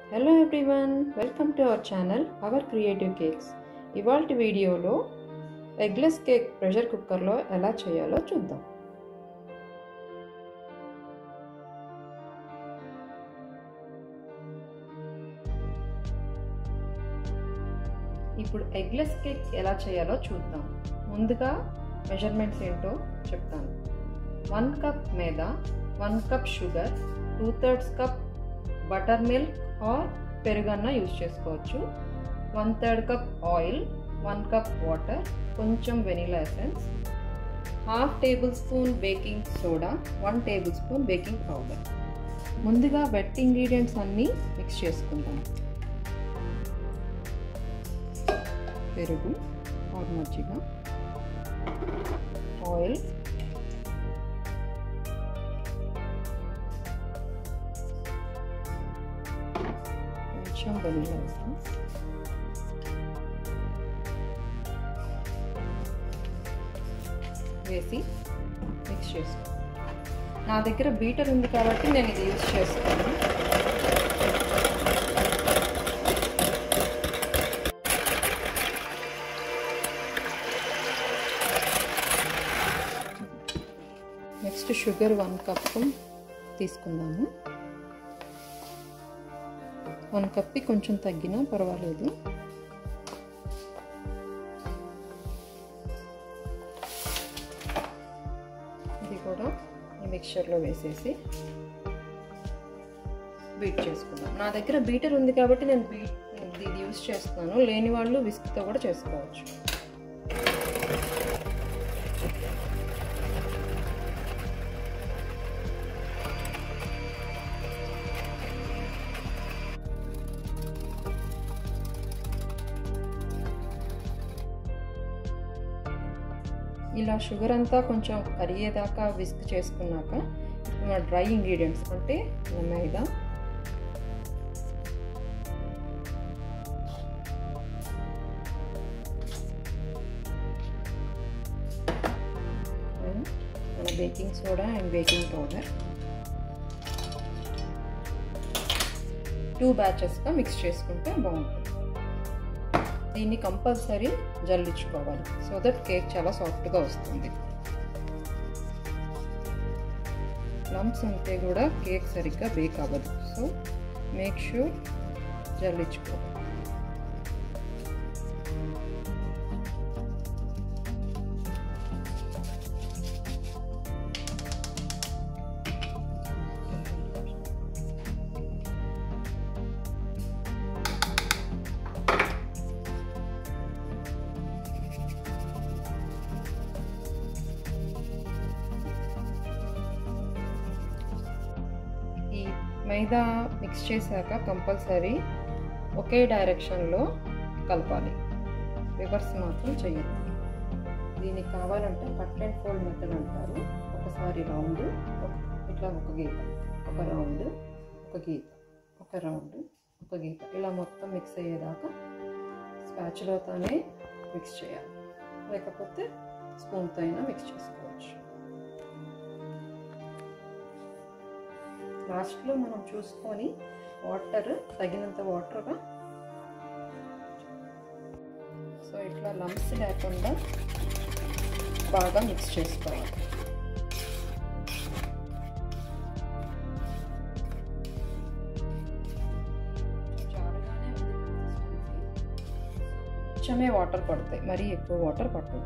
hello everyone welcome to our channel our creative cakes ఇవాళ వీడియోలో eggless cake pressure కుక్కర్లో ఎలా చేయాలో చూద్దాం ఇప్పుడు ఎగ్లెస్ కేక్ ఎలా చేయాలో చూద్దాం ముందుగా మెజర్మెంట్స్ ఏంటో చెప్తాను one cup maida one cup sugar two thirds cup butter milk or పెరుగన్న యూజ్ చేసుకోవచ్చు one third cup oil one cup water కొంచెం vanilla essence half tablespoon baking soda one tablespoon baking powder ముందుగా wet ingredients అన్నీ mix చేసుకుందాం పెరుగు are మజ్జిగ oil కొంచెం vanilla essence వేసి మిక్స్ చేసుకో నా దగ్గర బీటర్ ఉంది కాబట్టి నేను ఇది యూజ్ చేస్తాను నెక్స్ట్ షుగర్ వన్ కప్ తీసుకుందాము వన్ కప్కి కొంచెం తగ్గినా పర్వాలేదు ఇది కూడా ఈ మిక్చర్లో వేసేసి బీట్ చేసుకుందాం నా దగ్గర బీటర్ ఉంది కాబట్టి నేను బీట్ ఇది యూస్ చేస్తున్నాను లేని వాళ్ళు విస్క్తో కూడా చేసుకోవచ్చు ఇలా షుగర్ అంతా కొంచెం కరిగేదాకా విస్క్ చేసుకున్నాక మన డ్రై ఇంగ్రీడియంట్స్ అంటే మైదా మన baking soda and baking powder two బ్యాచెస్గా మిక్స్ చేసుకుంటే బాగుంటుంది దీన్ని కంపల్సరీ జల్లించుకోవాలి సో దట్ కేక్ చాలా సాఫ్ట్గా వస్తుంది లంప్స్ ఉంటే కూడా కేక్ సరిగ్గా బేక్ అవ్వదు సో మేక్ షూర్ జల్లించుకోవాలి ఈ మైదా మిక్స్ చేశాక కంపల్సరీ ఒకే డైరెక్షన్లో కలపాలి రివర్స్ మాత్రం చేయదు దీనికి కావాలంటే కట్ అండ్ ఫోల్డ్ మెథడ్ అంటారు ఒకసారి రౌండ్ ఇట్లా ఒక గీత ఒక రౌండ్ ఒక గీత ఒక రౌండ్ ఒక గీత ఇలా మొత్తం మిక్స్ అయ్యేదాకా స్పాచులతోనే మిక్స్ చేయాలి లేకపోతే స్పూన్తో అయినా మిక్స్ చేసుకోవచ్చు లాస్ట్లో మనం చూసుకొని వాటర్ తగినంత వాటర్గా సో ఇట్లా లంప్స్ లేకుండా బాగా మిక్స్ చేసుకోవాలి కొంచెమే వాటర్ పడతాయి మరీ ఎక్కువ వాటర్ పట్టదు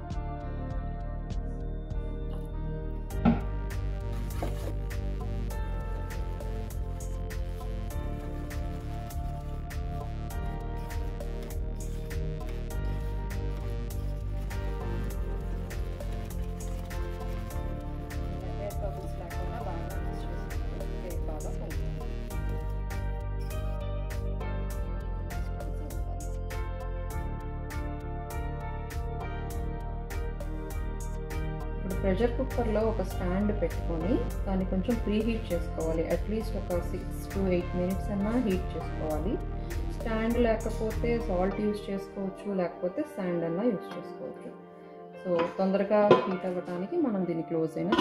ప్రెషర్ కుక్కర్లో ఒక స్టాండ్ పెట్టుకొని దాన్ని కొంచెం ప్రీ హీట్ చేసుకోవాలి అట్లీస్ట్ ఒక సిక్స్ టు ఎయిట్ మినిట్స్ అన్నా హీట్ చేసుకోవాలి స్టాండ్ లేకపోతే సాల్ట్ యూజ్ చేసుకోవచ్చు లేకపోతే శాండ్ అన్నా యూజ్ చేసుకోవచ్చు సో తొందరగా హీట్ అవ్వడానికి మనం దీన్ని క్లోజ్ అయినా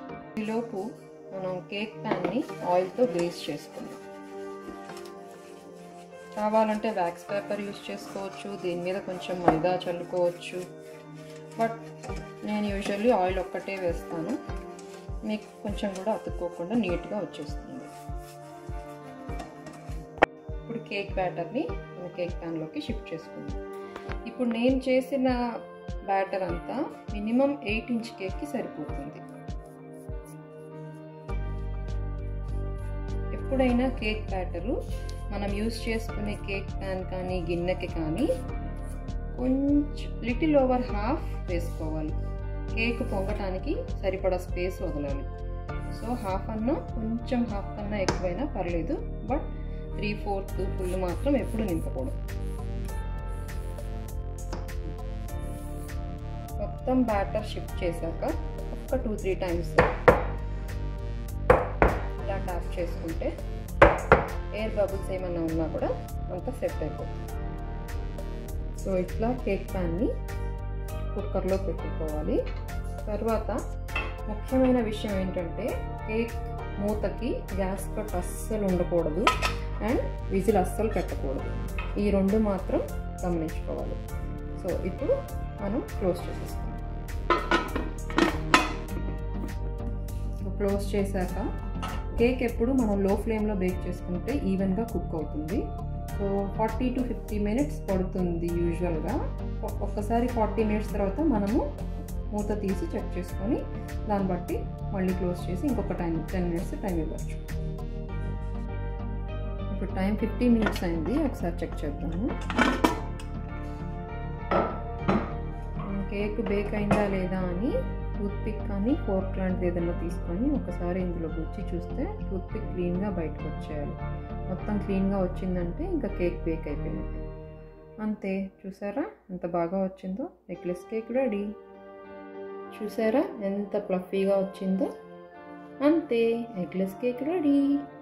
ఈలోపు మనం కేక్ ప్యాన్ని ఆయిల్తో గ్రేస్ చేసుకుందాం కావాలంటే వ్యాక్స్ పేపర్ యూస్ చేసుకోవచ్చు దీని మీద కొంచెం మైదా చల్లుకోవచ్చు బట్ నేను యూజువల్లీ ఆయిల్ ఒక్కటే వేస్తాను మీకు కొంచెం కూడా అతుక్కోకుండా నీట్గా వచ్చేస్తుంది ఇప్పుడు కేక్ బ్యాటర్ని మన కేక్ ప్యాన్లోకి షిఫ్ట్ చేసుకుందాం ఇప్పుడు నేను చేసిన బ్యాటర్ అంతా మినిమం ఎయిట్ ఇంచ్ కేక్కి సరిపోతుంది ఎప్పుడైనా కేక్ బ్యాటరు మనం యూస్ చేసుకునే కేక్ ప్యాన్ కానీ గిన్నెకి కానీ కొంచెం లిటిల్ ఓవర్ హాఫ్ వేసుకోవాలి కేక్ పొంగటానికి సరిపడా స్పేస్ వదలాలి సో హాఫ్ అన్నా కొంచెం హాఫ్ కన్నా ఎక్కువైనా పర్లేదు బట్ త్రీ ఫోర్త్ ఫుల్ మాత్రం ఎప్పుడు నింపకూడదు మొత్తం బ్యాటర్ షిఫ్ట్ చేశాక ఒక్క టూ త్రీ టైమ్స్ ఇలా ట్యాప్ చేసుకుంటే ఎయిర్ బబుల్స్ ఏమైనా ఉన్నా కూడా అంతా సెట్ అయిపోతుంది సో ఇట్లా కేక్ ప్యాన్ని కుక్కర్లో పెట్టుకోవాలి తర్వాత ముఖ్యమైన విషయం ఏంటంటే కేక్ మూతకి గ్యాస్ కట్ అస్సలు ఉండకూడదు అండ్ విజిల్ అస్సలు పెట్టకూడదు ఈ రెండు మాత్రం గమనించుకోవాలి సో ఇప్పుడు మనం క్లోజ్ చేసేస్తాం సో క్లోజ్ చేశాక కేక్ ఎప్పుడు మనం లో ఫ్లేమ్లో బేక్ చేసుకుంటే ఈవెన్గా కుక్ అవుతుంది so forty to fifty minutes పడుతుంది యూజువల్గా ఒక్కసారి ఫార్టీ మినిట్స్ తర్వాత మనము మూత తీసి చెక్ చేసుకొని దాన్ని బట్టి మళ్ళీ క్లోజ్ చేసి ఇంకొక టైం టెన్ మినిట్స్ టైం ఇవ్వచ్చు ఇప్పుడు టైం ఫిఫ్టీ మినిట్స్ అయింది ఒకసారి చెక్ చేద్దాము కేక్ బేక్ అయిందా లేదా అని టూత్పిక్ కానీ ఫోర్క్ లాంటిది ఏదైనా తీసుకొని ఒకసారి ఇందులో గుచ్చి చూస్తే టూత్పిక్ క్లీన్గా బయటకు వచ్చేయాలి మొత్తం క్లీన్గా వచ్చిందంటే ఇంకా కేక్ బేక్ అయిపోయినట్టు అంతే చూసారా ఎంత బాగా వచ్చిందో నెక్లెస్ కేక్ రెడీ చూసారా ఎంత ఫ్లఫీగా వచ్చిందో అంతే నెక్లెస్ కేక్ రెడీ